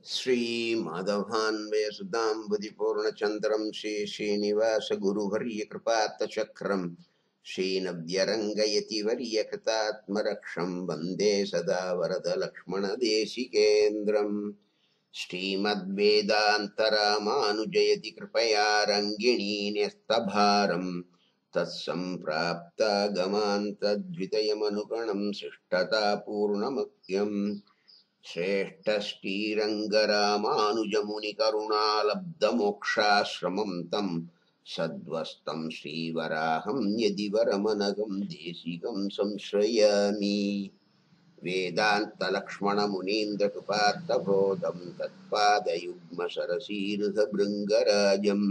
श्रीमाधवान्वयसुताम्बुधिपूर्णचन्द्रं श्रीश्रीनिवासगुरुवर्यकृपात्तचक्रं श्रीनव्यरङ्गयति वर्यकृतात्मरक्षं वन्दे सदा वरदलक्ष्मणदेशिकेन्द्रम् श्रीमद्वेदान्तरामानुजयति कृपया रङ्गिणी न्यस्तभारम् तत्सम्प्राप्तागमान्तद्वितयमनुगणं शिष्टतापूर्णमत्यम् श्रेष्ठश्रीरङ्गरामानुजमुनिकरुणालब्धमोक्षाश्रमं तं सद्वस्तं श्रीवराहं यदि वरमनघं देशिकं संश्रयामि वेदान्तलक्ष्मणमुनीन्द्रकृपात्तबोधं तत्पादयुग्मसरसीरुधभृङ्गराजं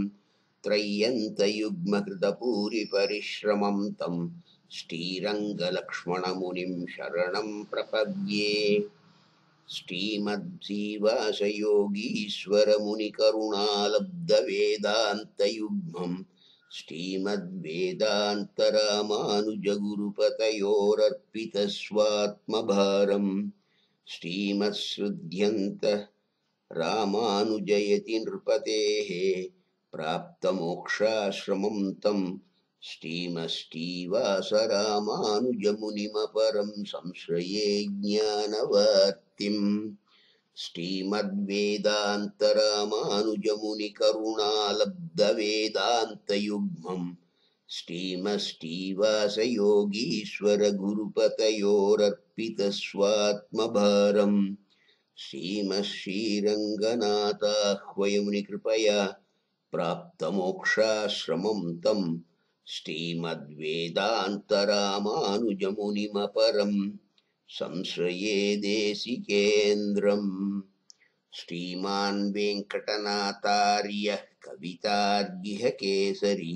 त्रय्यन्तयुग्मकृतपूरिपरिश्रमं तं श्रीरङ्गलक्ष्मणमुनिं शरणं प्रपद्ये श्रीमद्जीवासयोगीश्वरमुनिकरुणालब्धवेदान्तयुग्मम् श्रीमद्वेदान्तरामानुजगुरुपतयोरर्पितस्वात्मभारम् श्रीमत्सृध्यन्त रामानुजयति नृपतेः प्राप्तमोक्षाश्रमं तं श्रीमश्रीवासरामानुजमुनिमपरं संश्रये ज्ञानवर्तिम् श्रीमद्वेदान्तरामानुजमुनिकरुणालब्धवेदान्तयुग्मम् श्रीमश्रीवासयोगीश्वरगुरुपतयोरर्पितस्वात्मभारम् श्रीमश्रीरङ्गनाथाह्वयमुनिकृपया प्राप्तमोक्षाश्रमं तं श्रीमद्वेदान्तरामानुजमुनिमपरं संश्रये देशिकेन्द्रम् श्रीमान् वेङ्कटनाथार्यः कवितार्गिह केसरी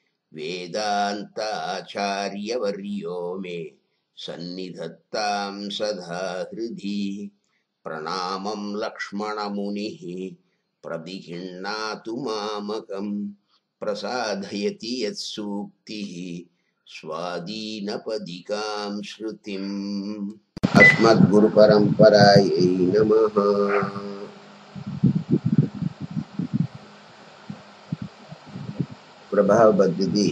वेदान्ताचार्यवर्यो मे सन्निधत्तां सदा हृदि प्रणामं लक्ष्मणमुनिः प्रदिहिण्णातु मामकं प्रसादयति यत्सूक्तिः स्वादीनपदिकां श्रुतिम् अस्मद्गुरुपरम्परायै नमः பிரபாவபத்தி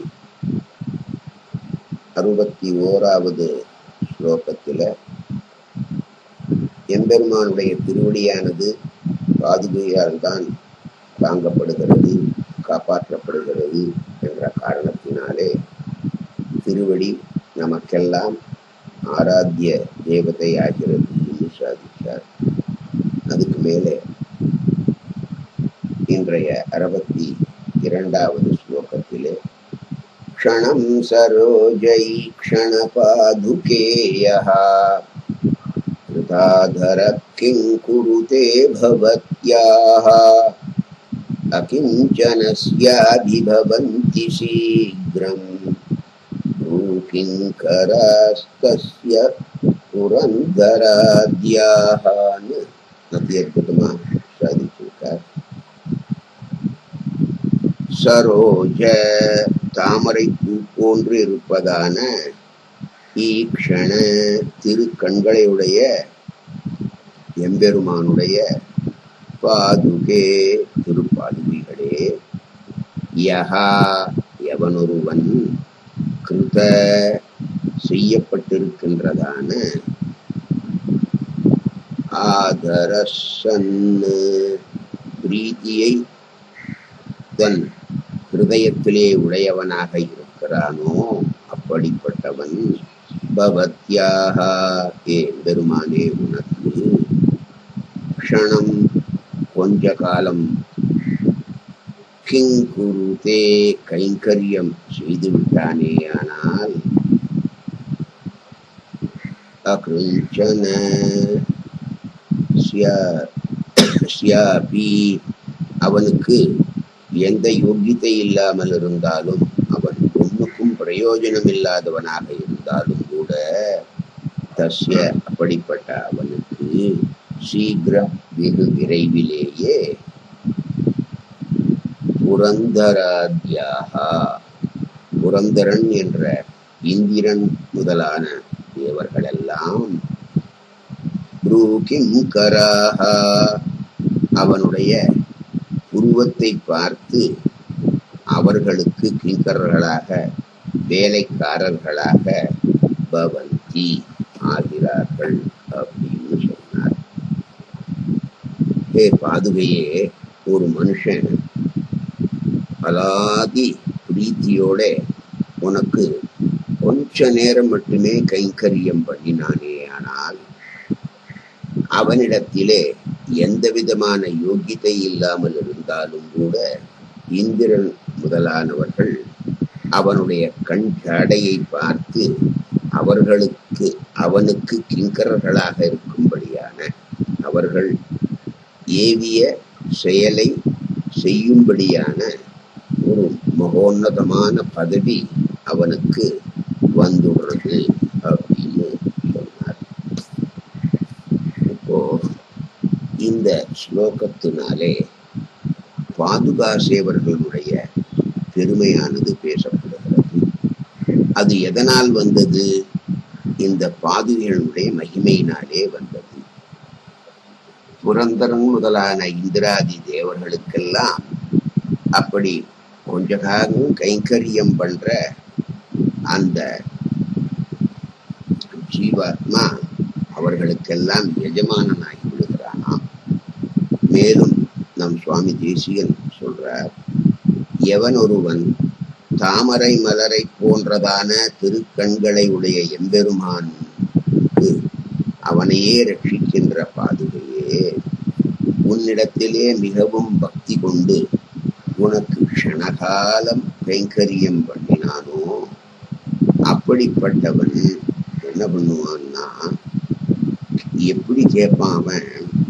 அறுபத்தி ஓராவது ஸ்லோகத்தில் எம்பெருமானுடைய திருவடியானது பாதுகையால் தான் தாங்கப்படுகிறது காப்பாற்றப்படுகிறது என்ற காரணத்தினாலே திருவடி நமக்கெல்லாம் ஆராத்திய தேவதை ஆகிறது என்று சாதித்தார் அதுக்கு மேலே இன்றைய அறுபத்தி இரண்டாவது ஸ்லோகத்திலே க்ஷணம் சரோஜை க்ஷணபாதுகேயः कृताधर किं कुरुते भवत्याः अकिञ्चनस्याभिभवन्ति शीघ्रम् किङ्करास्तस्य புரந்தராத்யாக அதி அற்புதமா சாதிச்சிருக்கார் சரோஜ தாமரை பூ போன்று இருப்பதான ஈக்ஷண திருக்கண்களையுடைய எம்பெருமானுடைய பாதுகே திருப்பாதுகைகளே யஹா எவனொருவன் கிருத செய்யப்பட்டிருக்கின்றதான ஆதரசன்னு பிரீத்தியை தன் ஹிருதயத்திலே உடையவனாக இருக்கிறானோ அப்படிப்பட்டவன் பவத்யாக ஏ பெருமானே உனக்கு க்ஷணம் கொஞ்ச காலம் கிங் குருதே கைங்கரியம் செய்து விட்டானேயானால் அகிருஞ்சன ஸ்யாபி அவனுக்கு எந்த யோகியத்தை இல்லாமல் இருந்தாலும் அவன் ஒன்றுக்கும் பிரயோஜனம் இல்லாதவனாக இருந்தாலும் கூட தஸ்ய அப்படிப்பட்ட அவனுக்கு சீக்கிர வெகு விரைவிலேயே புரந்தராத்யாக புரந்தரன் என்ற இந்திரன் முதலான தேவர்களெல்லாம் ப்ரூகிம் கராக அவனுடைய உருவத்தை பார்த்து அவர்களுக்கு கிங்கரர்களாக வேலைக்காரர்களாக பவந்தி ஆகிறார்கள் அப்படின்னு சொன்னார் ஹே பாதுகையே ஒரு மனுஷன் அலாதி பிரீத்தியோட உனக்கு கொஞ்ச நேரம் மட்டுமே கைங்கரியம் பண்ணினானே ஆனால் அவனிடத்திலே எந்த விதமான யோகிதை இல்லாமல் இருந்தாலும் கூட இந்திரன் முதலானவர்கள் அவனுடைய கண் ஜாடையை பார்த்து அவர்களுக்கு அவனுக்கு கிங்கரர்களாக இருக்கும்படியான அவர்கள் ஏவிய செயலை செய்யும்படியான ஒரு மகோன்னதமான பதவி அவனுக்கு வந்துடுறது அப்படின்னு சொன்னார் இப்போ இந்த ஸ்லோகத்தினாலே பாதுகா சேவர்களுடைய பெருமையானது பேசப்படுகிறது அது எதனால் வந்தது இந்த பாதுகைகளுடைய மகிமையினாலே வந்தது புரந்தரன் முதலான இந்திராதி தேவர்களுக்கெல்லாம் அப்படி கொஞ்ச காலம் கைங்கரியம் பண்ற அந்த ஜீவாத்மா அவர்களுக்கெல்லாம் எஜமானனாகி விடுகிறானாம் மேலும் நம் சுவாமி தேசிகன் சொல்றார் எவன் ஒருவன் தாமரை மலரை போன்றதான திருக்கண்களை உடைய எம்பெருமானுக்கு அவனையே ரட்சிக்கின்ற பாதுகையே உன்னிடத்திலே மிகவும் பக்தி கொண்டு உனக்கு க்ஷணகாலம் கைங்கரியம் பண்ணினானோ அப்படிப்பட்டவன் என்ன பண்ணுவான்னா எப்படி கேட்பான் அவன்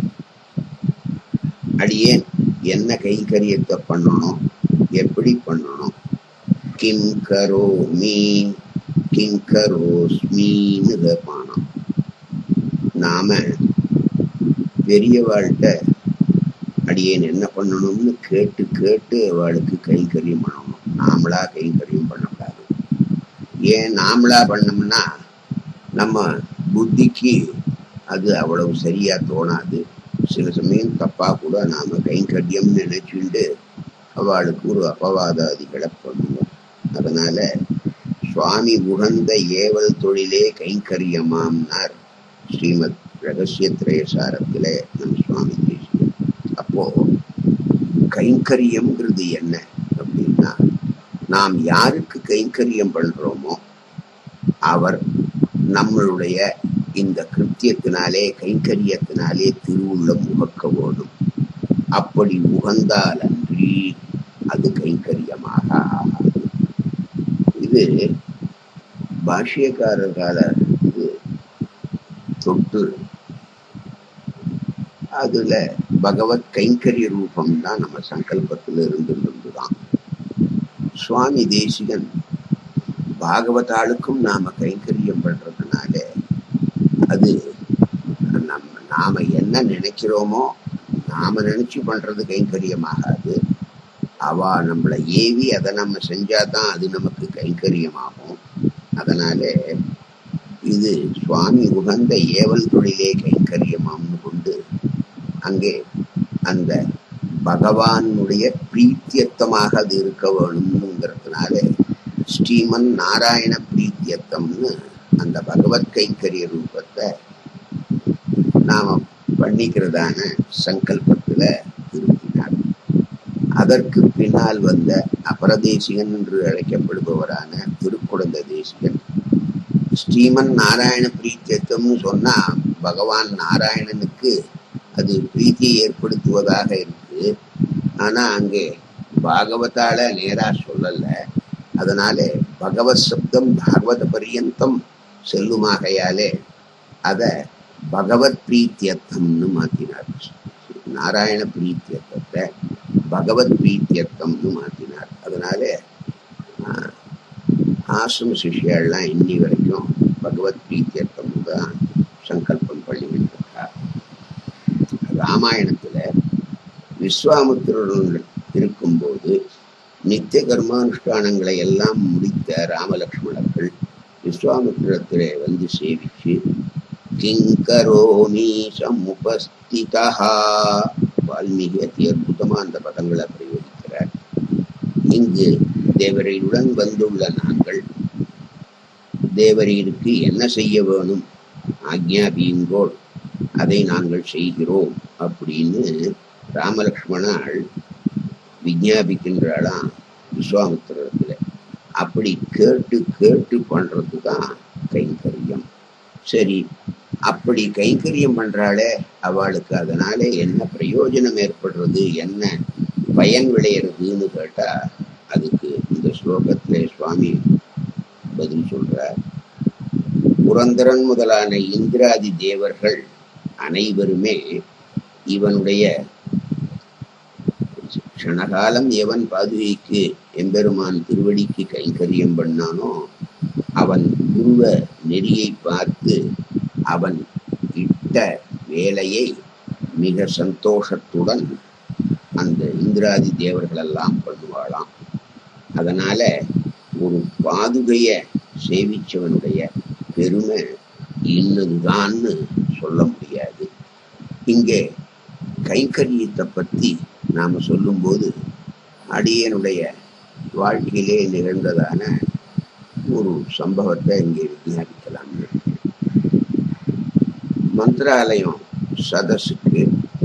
அடியேன் என்ன கைங்கரியத்தை பண்ணணும் எப்படி பண்ணணும் கிம் கரோ மீ கிம் கரோஸ்மின்னு கேட்பானாம் நாம பெரியவாழ்கிட்ட அடியேன் என்ன பண்ணணும்னு கேட்டு கேட்டு அவளுக்கு கைங்கரியம் பண்ணணும் நாமளா கைங்கரியம் பண்ணக்கூடாது ஏன் நாமளா பண்ணோம்னா நம்ம புத்திக்கு அது அவ்வளவு சரியா தோணாது சில சமயம் தப்பா கூட நாம கைங்கரியம் நினைச்சுண்டு அவளுக்கு ஒரு அபவாதாதிகளை பண்ணுவோம் அதனால சுவாமி உகந்த ஏவல் தொழிலே கைங்கரியமாம்னார் ஸ்ரீமத் ரகசிய திரேசாரத்திலே நம் சுவாமி தேசியம் அப்போ கைங்கரியம்ங்கிறது என்ன அப்படின்னா நாம் யாருக்கு கைங்கரியம் பண்றோமோ அவர் நம்மளுடைய இந்த கிருத்தியத்தினாலே கைங்கரியத்தினாலே திருவுள்ளம் உகக்க வேணும் அப்படி உகந்தால் அன்றி அது கைங்கரியமாக ஆகாது இது பாஷ்யக்காரர்கால இது தொட்டு அதுல பகவத் கைங்கரிய ரூபம் தான் நம்ம சங்கல்பத்துல இருந்து தான் சுவாமி தேசிகன் பாகவதாளுக்கும் நாம கைங்கரியம் பண்றதுனால அது நம்ம நாம என்ன நினைக்கிறோமோ நாம நினைச்சு பண்றது கைங்கரியமாகாது அவ நம்மளை ஏவி அதை நம்ம செஞ்சாதான் அது நமக்கு கைங்கரியமாகும் அதனால இது சுவாமி உகந்த ஏவல் தொழிலே கைங்கரியமாம்னு கொண்டு அங்கே அந்த பகவானுடைய பிரீத்தியத்தமாக அது இருக்க வேணும்ங்கிறதுனால ஸ்ரீமன் நாராயண பிரீத்தியத்தம்னு அந்த பகவத் கைங்கரிய ரூபத்தை நாம பண்ணிக்கிறதான சங்கல்பத்துல திருப்பினார் அதற்கு பின்னால் வந்த அபரதேசிகன் என்று அழைக்கப்படுபவரான திருக்குழந்த தேசிகன் ஸ்ரீமன் நாராயண பிரீத்தியத்தம்னு சொன்னா பகவான் நாராயணனுக்கு அது பிரீத்தியை ஏற்படுத்துவதாக இருக்கு ஆனா அங்கே பாகவதால நேரா சொல்லல அதனால பகவத் சப்தம் பாகவத பரியந்தம் செல்லுமாகையாலே அத பகவத் பிரீத்தியத்தம்னு மாத்தினார் நாராயண பிரீத்தியத்தை பகவத் பிரீத்தியத்தம்னு மாத்தினார் அதனால ஆஹ், ஆசிரம சிஷ்யெல்லாம் இன்னி வரைக்கும் பகவத் பிரீத்தியத்தம் தான் சங்கல்பம் பண்ணிக்கிட்டு இருக்கா ராமாயணத்துல விஸ்வாமித்திரருடன் இருக்கும்போது நித்திய கர்மானுஷ்டானங்களை எல்லாம் முடித்த ராமலக்ஷ்மணர்கள் விஸ்வாமித்திரத்திலே வந்து சேவிச்சு கிங்கரோமி சமுபஸ்திதா வால்மீகி அதி அற்புதமா அந்த பதங்களை பிரயோகிக்கிறார் இங்கு தேவரையுடன் வந்துள்ள நாங்கள் தேவரீருக்கு என்ன செய்ய வேணும் ஆக்ஞாபியுங்கோள் அதை நாங்கள் செய்கிறோம் அப்படின்னு ராமலக்ஷ்மணாள் விஞ்ஞாபிக்கின்றாளாம் விஸ்வாமித்திரத்துல அப்படி கேட்டு கேட்டு பண்றது தான் கைங்கரியம் சரி அப்படி கைங்கரியம் பண்றாளே அவளுக்கு அதனால என்ன பிரயோஜனம் ஏற்படுறது என்ன பயன் விளையிறதுன்னு கேட்டா அதுக்கு இந்த ஸ்லோகத்திலே சுவாமி பதில் சொல்றார் புரந்தரன் முதலான இந்திராதி தேவர்கள் அனைவருமே இவனுடைய க்ஷணகாலம் எவன் பாதுகைக்கு எம்பெருமான் திருவடிக்கு கைங்கரியம் பண்ணானோ அவன் குருவ நெறியை பார்த்து அவன் இட்ட வேலையை மிக சந்தோஷத்துடன் அந்த இந்திராதி தேவர்கள் எல்லாம் பண்ணுவாளாம் அதனால ஒரு பாதுகைய சேவிச்சவனுடைய பெருமை இன்னதுதான்னு சொல்ல முடியாது இங்கே கைங்கரியத்தை பத்தி நாம சொல்லும்போது அடியனுடைய வாழ்க்கையிலே நிகழ்ந்ததான ஒரு சம்பவத்தை இங்கே விஞ்ஞாபிக்கலாம் மந்திராலயம் சதஸுக்கு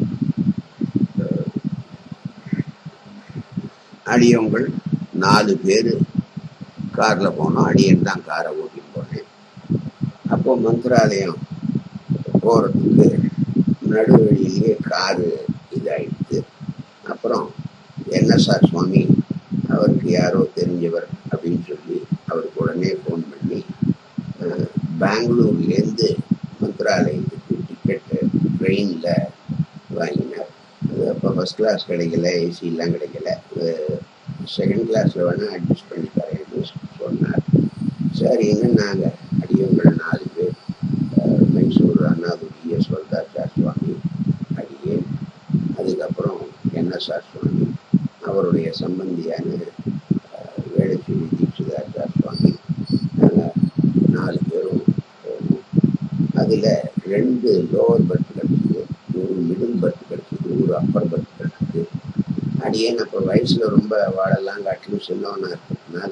அடியவங்கள் நாலு பேர் கார்ல போனோம் அடியன் தான் காரை ஓட்டிட்டு போனேன் அப்போ மந்திராலயம் போறதுக்கு நடுவழியிலேயே காரு இதாயிடுச்சு அப்புறம் என்ன சார் சுவாமி அவருக்கு யாரோ தெரிஞ்சவர் அப்படின்னு சொல்லி அவருக்கு உடனே ஃபோன் பண்ணி பெங்களூர்லேருந்து மந்திராலயத்துக்கு டிக்கெட்டு ட்ரெயினில் வாங்கினார் அது அப்போ ஃபஸ்ட் கிளாஸ் கிடைக்கல ஏசிலாம் கிடைக்கல செகண்ட் கிளாஸில் வேணால் அட்ஜஸ்ட் பண்ணி தரேன்னு சொன்னார் சரிங்க நாங்கள் அடியவங்கள் நாலு பேர் மைசூர் அண்ணாதுரிய சொல்தாச்சார் சுவாமி அடியே அதுக்கப்புறம் என்எஸ்ஆர் சுவாமி அவருடைய சம்பந்தியான வேடச்சேரி தீட்சிதாச்சார் சுவாமி நாங்கள் நாலு பேரும் போனோம் அதில் ரெண்டு லோவர் பர்த் கிடச்சிது ஒரு மிடில் பர்த் கிடச்சிது ஒரு அப்பர் பர்த் கிடச்சிது அடியேன் அப்போ வயசில் ரொம்ப வாழெல்லாம் காட்டிலும் சின்னவனாக இருக்கிறதுனால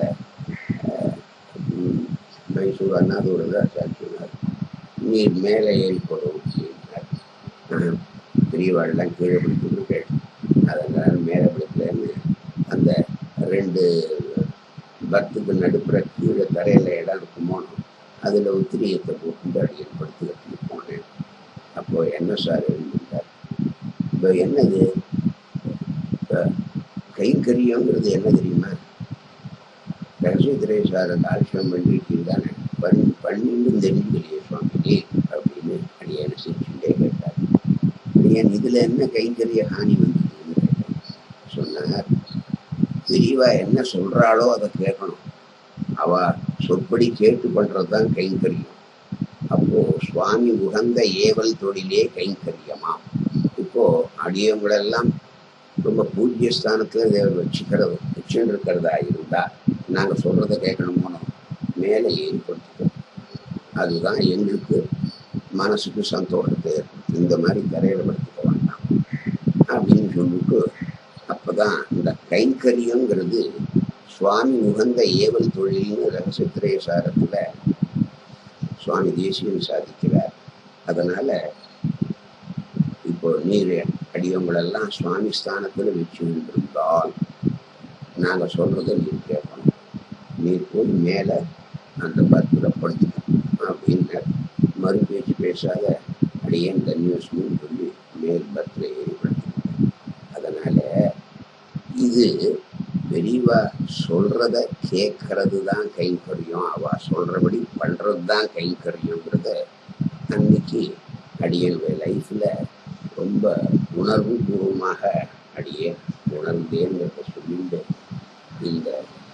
மைசூர் அண்ணாதூர் தான் சொன்னார் நீர் மேலே ஏறி போகிறோம் அப்படின்னார் பெரியவாள்லாம் கீழே பிடிக்கணும்னு கேட்டேன் அதனால் மேலே பிடிக்கலன்னு அந்த ரெண்டு பர்த்துக்கு நடுப்புற கீழே தரையில் இடம் இருக்குமோனோ அதில் உத்திரியத்தை போட்டு அடியன் படுத்துக்கிட்டு போனேன் அப்போ என்ன சார் எழுதிட்டார் இப்போ என்னது இப்போ கைங்கரியங்கிறது என்ன தெரியுமா ரகசியத்திரை சார் ஆட்சியம் பண்ணிருக்கீங்க தானே பண்ணி பண்ணிட்டு தெரிஞ்சுக்கலையே சுவாமிஜி அப்படின்னு அடியனை சிரிச்சுட்டே கேட்டார் அடியன் இதுல என்ன கைங்கரிய ஹானி வந்ததுன்னு கேட்டேன் சொன்னார் பெரியவா என்ன சொல்றாளோ அதை கேட்கணும் அவ சொற்படி கேட்டு பண்றதுதான் கைங்கரியம் அப்போ சுவாமி உகந்த ஏவல் தொழிலே கைங்கரியமாம் இப்போ அடியவங்களெல்லாம் ரொம்ப பூஜ்ய ஸ்தானத்துல தேவர் வச்சுக்கிறது வச்சுன்னு இருக்கிறதா இருந்தா நாங்க சொல்றத கேட்கணுமோனோ மேலே ஏற்படுத்திக்கணும் அதுதான் எங்களுக்கு மனசுக்கு சந்தோஷத்தை ஏற்படுத்தும் இந்த மாதிரி கரையில படுத்திக்க வேண்டாம் அப்படின்னு சொல்லிட்டு அப்பதான் இந்த கைங்கரியங்கிறது சுவாமி உகந்த ஏவல் தொழில்னு ரகசியத்திரைய சாரத்துல சுவாமி தேசியம் சாதிக்கிறார் அதனால இப்போ நீர் அடியவங்களெல்லாம் சுவாமி ஸ்தானத்துல வச்சு இருந்தால் நாங்க சொல்றதை நீர் கேட்கணும் நீர் போய் மேல அந்த பத்துல படுத்துக்கணும் அப்படின்னு மறு பேச்சு பேசாத அடியேன் தன்யோஸ்மின்னு சொல்லி மேல் பத்துல ஏறி படுத்துக்கணும் அதனால இது பெரியவா சொல்றத கேட்கறது தான் கைங்கரியம் அவ சொல்றபடி பண்றது தான் கைங்கரியங்கிறத அன்னைக்கு அடியனுடைய லைஃப்ல ரொம்ப உணர்வு பூர்வமாக அடியே உணர்ந்தேங்கிறத சொல்லிட்டு இந்த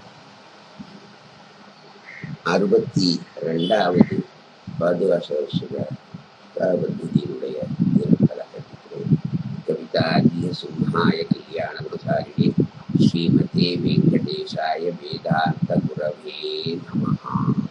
அறுபத்தி ரெண்டாவது பாதுகாச பகவத்கீதையினுடைய தினங்களை கட்டிக்கிறேன் கவிதாகிய சிம்ஹாய கல்யாண பிரசாரிணி ஸ்ரீமதே வெங்கடேசாய வேதாந்த குரவே நமஹா